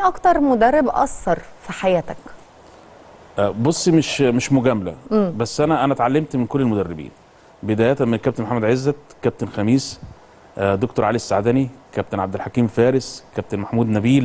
اكتر مدرب اثر في حياتك آه، بصي مش مش مجامله بس انا انا اتعلمت من كل المدربين بدايه من الكابتن محمد عزت كابتن خميس آه، دكتور علي السعدني كابتن عبد الحكيم فارس كابتن محمود نبيل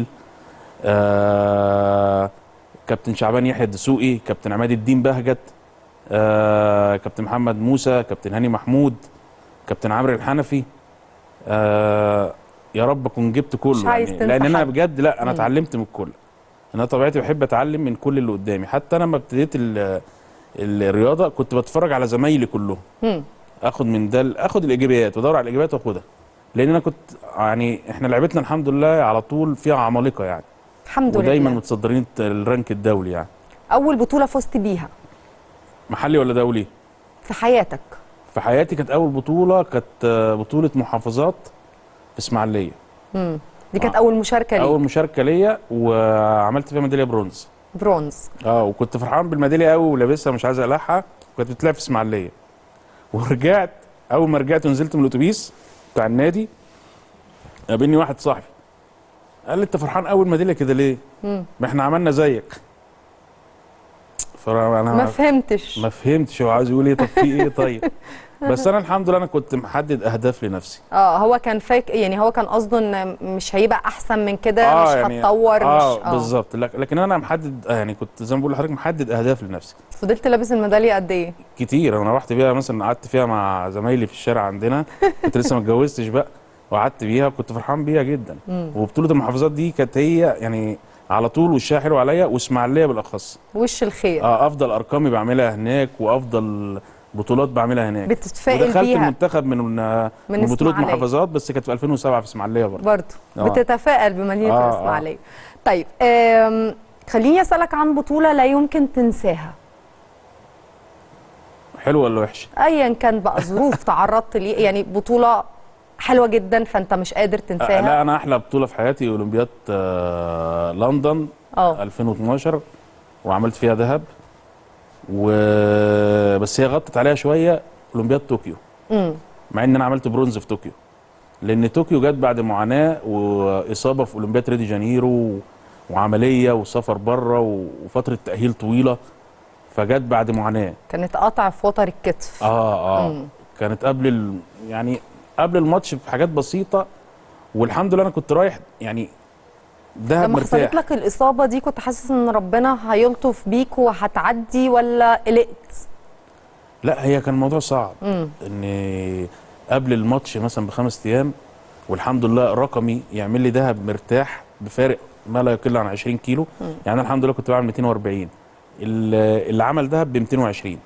آه، كابتن شعبان يحيى الدسوقي كابتن عماد الدين بهجت آه، كابتن محمد موسى كابتن هاني محمود كابتن عمرو الحنفي آه، يا رب اكون جبت كله مش عايز يعني تنسى لان انا حد. بجد لا انا اتعلمت من الكل انا طبيعتي بحب اتعلم من كل اللي قدامي حتى انا لما ابتديت ال- الرياضه كنت بتفرج على زمايلي كلهم مم. اخد من ده اخد الايجابيات وادور على الايجابيات واخدها لان انا كنت يعني احنا لعبتنا الحمد لله على طول فيها عمالقه يعني الحمد ودايما لله متصدرين الرانك الدولي يعني اول بطوله فزت بيها محلي ولا دولي في حياتك في حياتي كانت اول بطوله كانت آه، بطوله محافظات في اسماعيليه مم. دي كانت آه. اول مشاركه اول ليك مشاركه ليا وعملت فيها ميداليه برونز برونز اه وكنت فرحان بالميداليه قوي ولابسها مش عايز اقلعها كانت بتلعب في اسماعيليه ورجعت اول ما رجعت ونزلت من الاتوبيس بتاع النادي قابلني واحد صاحبي قال لي انت فرحان قوي الميداليه كده ليه؟ مم. ما احنا عملنا زيك فانا ما فهمتش ما فهمتش هو عايز يقول ايه طب في ايه طيب بس انا الحمد لله انا كنت محدد اهداف لنفسي اه هو كان فاك يعني هو كان قصده ان مش هيبقى احسن من كده مش هتطور اه مش بالظبط لك- لكن انا محدد آه، يعني كنت زي ما بقول لحضرتك محدد اهداف لنفسي فضلت لابس الميداليه قد ايه كتير انا رحت بيها مثلا قعدت فيها مع زمايلي في الشارع عندنا كنت لسه ما اتجوزتش بقى وقعدت بيها وكنت فرحان بيها جدا مم. وبطوله المحافظات دي كانت هي يعني على طول وشها حلو عليا واسماعيليه بالاخص وش الخير اه افضل ارقامي بعملها هناك وافضل بطولات بعملها هناك بتتفائل ودخلت بيها المنتخب من من, من من بطوله إسماعيلية. محافظات بس كانت في 2007 في اسماعيليه برضه برضه آه. بتتفائل بمدينه آه، آه. الاسماعيليه طيب آم، خليني اسالك عن بطوله لا يمكن تنساها حلو ولا وحش؟ ايا كان بقى ظروف تعرضت ليه يعني بطوله حلوه جدا فانت مش قادر آه تنساها لا انا احلى بطوله في حياتي اولمبياد آه لندن اه 2012 وعملت فيها ذهب و بس هي غطت عليها شويه اولمبياد طوكيو امم مع ان انا عملت برونز في طوكيو لان طوكيو جت بعد معاناه واصابه في اولمبياد ريو دي جانيرو وعمليه وسفر بره وفتره تاهيل طويله فجت بعد معاناه كانت قطع في وتر الكتف اه اه مم. كانت قبل ال... يعني قبل الماتش بحاجات بسيطه والحمد لله انا كنت رايح يعني دهب لما مرتاح حصلت لك الاصابه دي كنت حاسس ان ربنا هيلطف بيك وهتعدي ولا قلقت لا هي كان الموضوع صعب امم ان قبل الماتش مثلا بخمس ايام والحمد لله رقمي يعمل لي دهب مرتاح بفارق ما لا يقل عن 20 كيلو مم. يعني أنا الحمد لله كنت بعمل 240 ال- اللي عمل دهب ب 220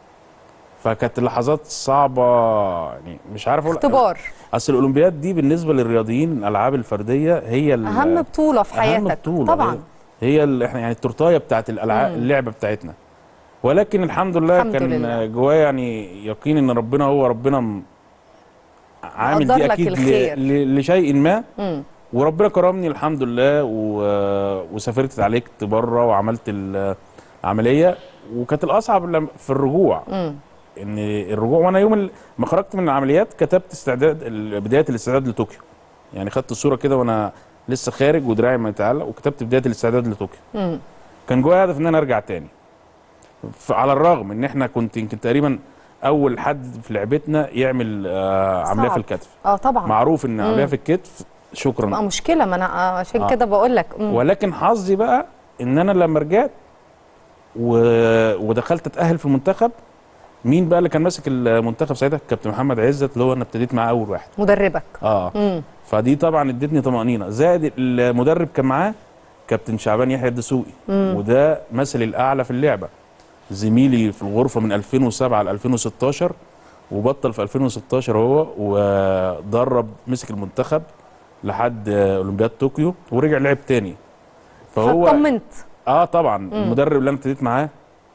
فكانت اللحظات صعبه يعني مش عارف اقول اختبار اصل الاولمبياد دي بالنسبه للرياضيين الالعاب الفرديه هي ال- اهم بطوله في أهم حياتك بطولة طبعا هي, هي ال- احنا يعني التورتايه بتاعت الالعاب مم. اللعبه بتاعتنا ولكن الحمد لله الحمد كان لله. جوايا يعني يقين ان ربنا هو ربنا م- عامل مقدر دي لك اكيد ل- الخير. ل- لشيء ما امم وربنا كرمني الحمد لله و... وسافرت اتعالجت بره وعملت العمليه وكانت الاصعب لما- في الرجوع امم ان الرجوع وانا يوم ال- ما خرجت من العمليات كتبت استعداد ال- بدايه الاستعداد لطوكيو يعني خدت الصوره كده وانا لسه خارج ودراعي متعلق وكتبت بدايه الاستعداد لطوكيو امم كان جوايا هدف ان انا ارجع تاني ف- على الرغم ان احنا كنت يمكن تقريبا اول حد في لعبتنا يعمل آه عمليه صعب. في الكتف اه طبعا معروف ان عمليه مم. في الكتف شكرا تبقى مشكله ما انا آه، عشان آه. كده بقول لك مم. ولكن حظي بقى ان انا لما رجعت و... ودخلت اتاهل في المنتخب مين بقى اللي كان ماسك المنتخب ساعتها كابتن محمد عزت اللي هو انا ابتديت معاه اول واحد مدربك اه امم فدي طبعا ادتني طمانينه زائد المدرب كان معاه كابتن شعبان يحيى الدسوقي مم. وده مثلي الاعلى في اللعبه زميلي في الغرفه من 2007 ل 2016 وبطل في 2016 هو ودرب مسك المنتخب لحد اولمبياد طوكيو ورجع لعب تاني فهو فاطمنت اه طبعا المدرب اللي انا ابتديت معاه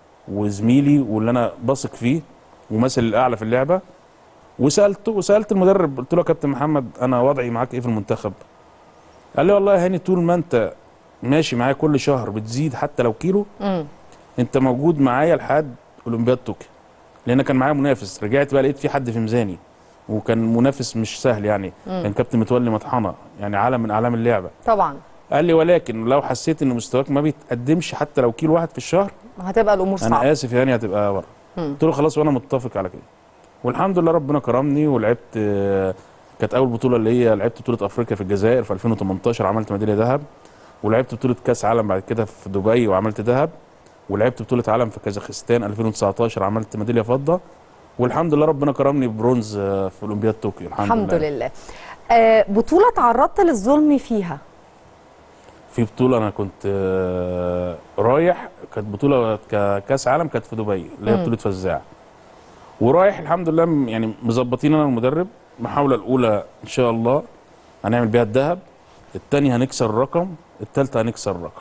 وزميلي واللي انا بثق فيه ومثل الاعلى في اللعبه وسالته وسالت المدرب قلت له يا كابتن محمد انا وضعي معاك ايه في المنتخب قال لي والله يا هاني طول ما انت ماشي معايا كل شهر بتزيد حتى لو كيلو امم انت موجود معايا لحد اولمبياد طوكيو لان كان معايا منافس رجعت بقى لقيت في حد في ميزاني وكان منافس مش سهل يعني مم. كان كابتن متولي مطحنه يعني عالم من اعلام اللعبه طبعا قال لي ولكن لو حسيت ان مستواك ما بيتقدمش حتى لو كيلو واحد في الشهر هتبقى الامور انا صعبه اسف يعني هتبقى بره قلت له خلاص وانا متفق على كده والحمد لله ربنا كرمني ولعبت آه، كانت اول بطوله اللي هي لعبت بطوله افريقيا في الجزائر في 2018 عملت ميداليه ذهب ولعبت بطوله كاس عالم بعد كده في دبي وعملت ذهب ولعبت بطوله عالم في كازاخستان 2019 عملت ميداليه فضه والحمد لله ربنا كرمني ببرونز آه، في اولمبياد طوكيو الحمد, الحمد لله آه بطوله تعرضت للظلم فيها في بطوله انا كنت آه، رايح كانت بطوله ك- كاس عالم كانت في دبي اللي هي مم. بطوله فزاع ورايح الحمد لله م- يعني مظبطين انا المدرب المحاوله الاولى ان شاء الله هنعمل بيها الذهب الثانيه هنكسر الرقم الثالثه هنكسر الرقم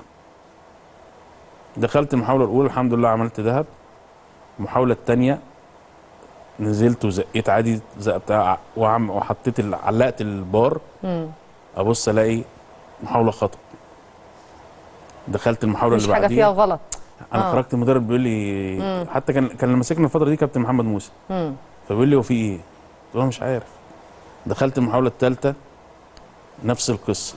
دخلت المحاوله الاولى الحمد لله عملت ذهب المحاوله الثانيه نزلت وزقيت عادي زق بتاع وعم وحطيت ال- علقت البار مم. ابص الاقي محاوله خطا دخلت المحاوله مفيش اللي حاجه بعديها فيها غلط انا آه. خرجت المدرب بيقول لي مم. حتى كان كان اللي ماسكنا الفتره دي كابتن محمد موسى مم. فبيقول لي هو في ايه؟ قلت له أنا مش عارف دخلت المحاوله الثالثه نفس القصه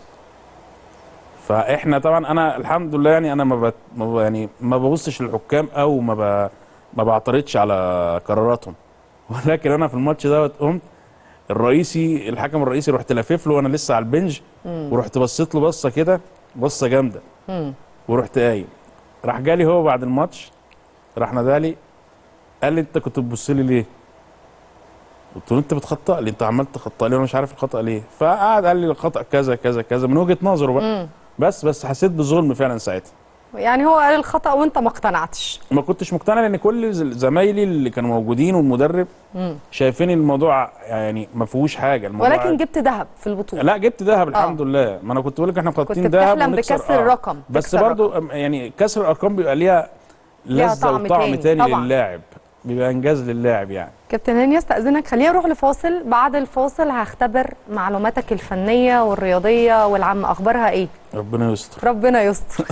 فاحنا طبعا انا الحمد لله يعني انا ما, بت... ما ب... يعني ما ببصش للحكام او ما ب... ما بعترضش على قراراتهم ولكن انا في الماتش دوت قمت الرئيسي الحكم الرئيسي رحت لافف له وانا لسه على البنج مم. ورحت بصيت له بصه كده بصه جامده مم. ورحت قايم راح جالي هو بعد الماتش راح نادالي قال لي انت كنت بتبص لي ليه؟ قلت له انت بتخطأ لي انت عمال تخطأ لي وانا مش عارف الخطأ ليه فقعد قال لي الخطأ كذا كذا كذا من وجهة نظره بقى مم. بس بس حسيت بالظلم فعلا ساعتها يعني هو قال الخطا وانت ما اقتنعتش ما كنتش مقتنع لان كل ز- زمايلي اللي كانوا موجودين والمدرب مم. شايفين الموضوع يعني ما فيهوش حاجه الموضوع ولكن جبت ذهب في البطوله لا جبت ذهب الحمد لله ما انا كنت بقول لك احنا كنت مخططين ذهب بتحلم ونكسر- بكسر آه. الرقم بس تكسر برضو أم- يعني كسر الارقام بيبقى ليها ليها لذه طعم وطعم تاني، تاني, طبعاً. للاعب بيبقى انجاز للاعب يعني كابتن هاني استاذنك خلينا نروح لفاصل بعد الفاصل هختبر معلوماتك الفنيه والرياضيه والعامه اخبارها ايه ربنا يستر ربنا يستر